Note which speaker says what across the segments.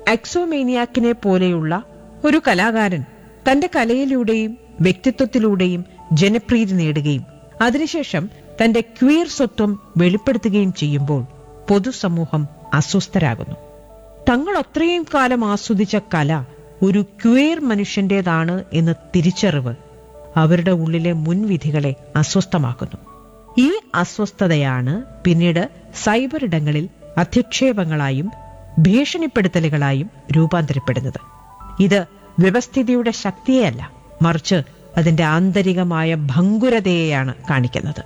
Speaker 1: അക്സോമേനിയാക്കിനെ പോലെയുള്ള ഒരു കലാകാരൻ തന്റെ കലയിലൂടെയും വ്യക്തിത്വത്തിലൂടെയും ജനപ്രീതി നേടുകയും അതിനുശേഷം തന്റെ ക്വീർ സ്വത്വം വെളിപ്പെടുത്തുകയും ചെയ്യുമ്പോൾ പൊതുസമൂഹം അസ്വസ്ഥരാകുന്നു തങ്ങൾ അത്രയും കാലം ആസ്വദിച്ച കല ഒരു ക്വീർ മനുഷ്യന്റേതാണ് എന്ന തിരിച്ചറിവ് അവരുടെ ഉള്ളിലെ മുൻവിധികളെ അസ്വസ്ഥമാക്കുന്നു ഈ അസ്വസ്ഥതയാണ് പിന്നീട് സൈബർ ഇടങ്ങളിൽ അധിക്ഷേപങ്ങളായും ഭീഷണിപ്പെടുത്തലുകളായും രൂപാന്തരപ്പെടുന്നത് ഇത് വ്യവസ്ഥിതിയുടെ ശക്തിയെയല്ല മറിച്ച് അതിന്റെ ആന്തരികമായ ഭങ്കുരതയെയാണ് കാണിക്കുന്നത്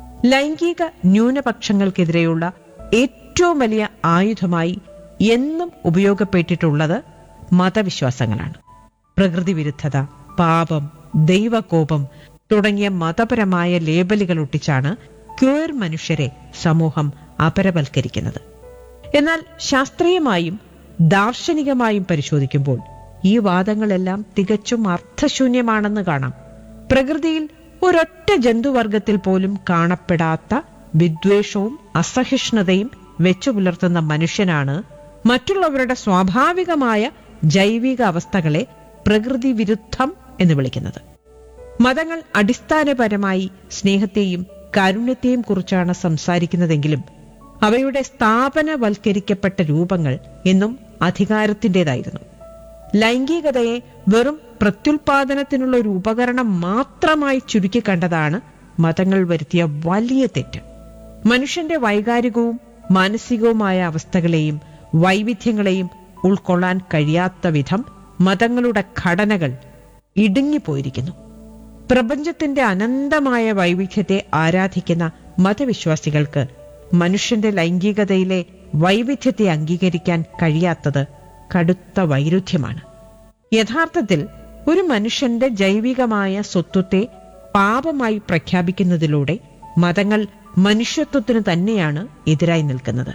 Speaker 1: ലൈംഗിക ന്യൂനപക്ഷങ്ങൾക്കെതിരെയുള്ള ഏറ്റവും വലിയ ആയുധമായി എന്നും ഉപയോഗപ്പെട്ടിട്ടുള്ളത് മതവിശ്വാസങ്ങളാണ് പ്രകൃതി വിരുദ്ധത പാപം ദൈവകോപം തുടങ്ങിയ മതപരമായ ലേബലുകൾ ഒട്ടിച്ചാണ് ക്യൂർ മനുഷ്യരെ സമൂഹം അപരവൽക്കരിക്കുന്നത് എന്നാൽ ശാസ്ത്രീയമായും ദാർശനികമായും പരിശോധിക്കുമ്പോൾ ഈ വാദങ്ങളെല്ലാം തികച്ചും അർത്ഥശൂന്യമാണെന്ന് കാണാം പ്രകൃതിയിൽ ഒരൊറ്റ ജന്തുവർഗത്തിൽ പോലും കാണപ്പെടാത്ത വിദ്വേഷവും അസഹിഷ്ണുതയും വെച്ചു പുലർത്തുന്ന മനുഷ്യനാണ് മറ്റുള്ളവരുടെ സ്വാഭാവികമായ ജൈവിക അവസ്ഥകളെ പ്രകൃതി വിരുദ്ധം എന്ന് വിളിക്കുന്നത് മതങ്ങൾ അടിസ്ഥാനപരമായി സ്നേഹത്തെയും കാരുണ്യത്തെയും കുറിച്ചാണ് സംസാരിക്കുന്നതെങ്കിലും അവയുടെ സ്ഥാപനവൽക്കരിക്കപ്പെട്ട രൂപങ്ങൾ എന്നും അധികാരത്തിൻ്റെതായിരുന്നു ലൈംഗികതയെ വെറും പ്രത്യുൽപാദനത്തിനുള്ള ഒരു ഉപകരണം മാത്രമായി ചുരുക്കിക്കണ്ടതാണ് മതങ്ങൾ വരുത്തിയ വലിയ തെറ്റ് മനുഷ്യന്റെ വൈകാരികവും മാനസികവുമായ അവസ്ഥകളെയും വൈവിധ്യങ്ങളെയും ഉൾക്കൊള്ളാൻ കഴിയാത്ത വിധം മതങ്ങളുടെ ഘടനകൾ ഇടുങ്ങിപ്പോയിരിക്കുന്നു പ്രപഞ്ചത്തിന്റെ അനന്തമായ വൈവിധ്യത്തെ ആരാധിക്കുന്ന മതവിശ്വാസികൾക്ക് മനുഷ്യന്റെ ലൈംഗികതയിലെ വൈവിധ്യത്തെ അംഗീകരിക്കാൻ കഴിയാത്തത് കടുത്ത വൈരുദ്ധ്യമാണ് യഥാർത്ഥത്തിൽ ഒരു മനുഷ്യന്റെ ജൈവികമായ സ്വത്വത്തെ പാപമായി പ്രഖ്യാപിക്കുന്നതിലൂടെ മതങ്ങൾ മനുഷ്യത്വത്തിന് തന്നെയാണ് എതിരായി നിൽക്കുന്നത്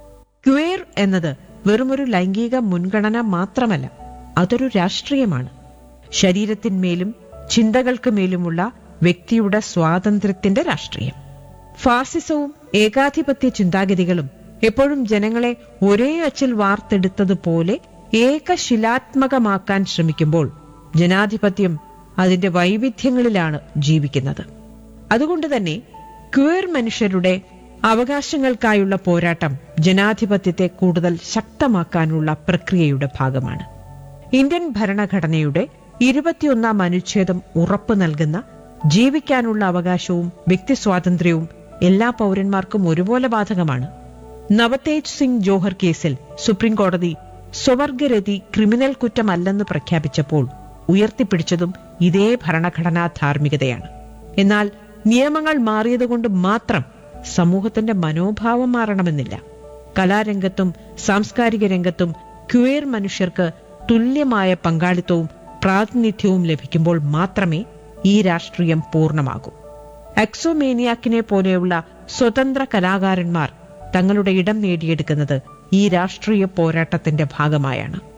Speaker 1: ക്വേർ എന്നത് വെറുമൊരു ലൈംഗിക മുൻഗണന മാത്രമല്ല അതൊരു രാഷ്ട്രീയമാണ് ശരീരത്തിന്മേലും ചിന്തകൾക്ക് മേലുമുള്ള വ്യക്തിയുടെ സ്വാതന്ത്ര്യത്തിന്റെ രാഷ്ട്രീയം ഫാസിസവും ഏകാധിപത്യ ചിന്താഗതികളും എപ്പോഴും ജനങ്ങളെ ഒരേ അച്ചിൽ വാർത്തെടുത്തതുപോലെ ഏകശിലാത്മകമാക്കാൻ ശ്രമിക്കുമ്പോൾ ജനാധിപത്യം അതിന്റെ വൈവിധ്യങ്ങളിലാണ് ജീവിക്കുന്നത് അതുകൊണ്ട് തന്നെ ക്വേർ മനുഷ്യരുടെ അവകാശങ്ങൾക്കായുള്ള പോരാട്ടം ജനാധിപത്യത്തെ കൂടുതൽ ശക്തമാക്കാനുള്ള പ്രക്രിയയുടെ ഭാഗമാണ് ഇന്ത്യൻ ഭരണഘടനയുടെ ഇരുപത്തിയൊന്നാം അനുച്ഛേദം ഉറപ്പു നൽകുന്ന ജീവിക്കാനുള്ള അവകാശവും വ്യക്തിസ്വാതന്ത്ര്യവും എല്ലാ പൗരന്മാർക്കും ഒരുപോലെ ബാധകമാണ് നവതേജ് സിംഗ് ജോഹർ കേസിൽ സുപ്രീം കോടതി സ്വവർഗരതി ക്രിമിനൽ കുറ്റമല്ലെന്ന് പ്രഖ്യാപിച്ചപ്പോൾ ഉയർത്തിപ്പിടിച്ചതും ഇതേ ഭരണഘടനാ ധാർമ്മികതയാണ് എന്നാൽ നിയമങ്ങൾ മാറിയതുകൊണ്ട് മാത്രം സമൂഹത്തിന്റെ മനോഭാവം മാറണമെന്നില്ല കലാരംഗത്തും സാംസ്കാരിക രംഗത്തും ക്യൂർ മനുഷ്യർക്ക് തുല്യമായ പങ്കാളിത്തവും പ്രാതിനിധ്യവും ലഭിക്കുമ്പോൾ മാത്രമേ ഈ രാഷ്ട്രീയം പൂർണ്ണമാകൂ അക്സോമേനിയാക്കിനെ പോലെയുള്ള സ്വതന്ത്ര കലാകാരന്മാർ തങ്ങളുടെ ഇടം നേടിയെടുക്കുന്നത് ഈ രാഷ്ട്രീയ പോരാട്ടത്തിന്റെ ഭാഗമായാണ്